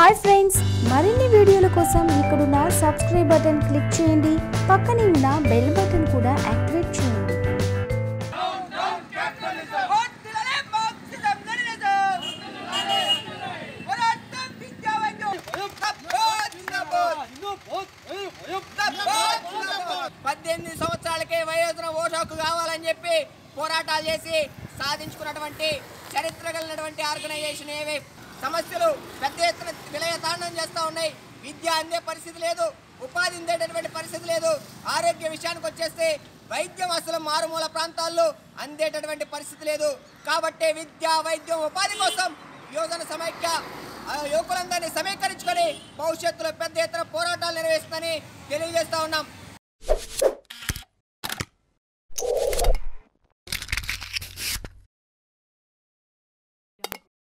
hi friends మరిన్ని వీడియోల కోసం ఇక్కడున్న సబ్స్క్రైబ్ బటన్ క్లిక్ చేయండి పక్కనే ఉన్న బెల్ బటన్ కూడా యాక్టివేట్ చేయండి వద్దులనే మార్క్సిజం లెనినిజం పోరాటం విద్యా వైద్యం పద్దెనిమిది సంవత్సరాలకే వయోజన ఓటు హక్కు కావాలని చెప్పి పోరాటాలు చేసి సాధించుకున్నటువంటి చరిత్ర కలిగినటువంటి ఆర్గనైజేషన్ ఏవి సమస్యలు పెద్ద ఎత్తున విలయ తాండం చేస్తూ ఉన్నాయి విద్య అందే పరిస్థితి లేదు ఉపాధి అందేటటువంటి పరిస్థితి లేదు ఆరోగ్య విషయానికి వచ్చేస్తే వైద్యం అసలు మారుమూల ప్రాంతాల్లో అందేటటువంటి పరిస్థితి లేదు కాబట్టి విద్య వైద్యం ఉపాధి కోసం యువజన సమైక్య ఆ, యువకులందరినీ సమీకరించుకొని భవిష్యత్తులో పెద్ద ఎత్తున పోరాటాలు నిర్వహిస్తుందని తెలియజేస్తా ఉన్నాం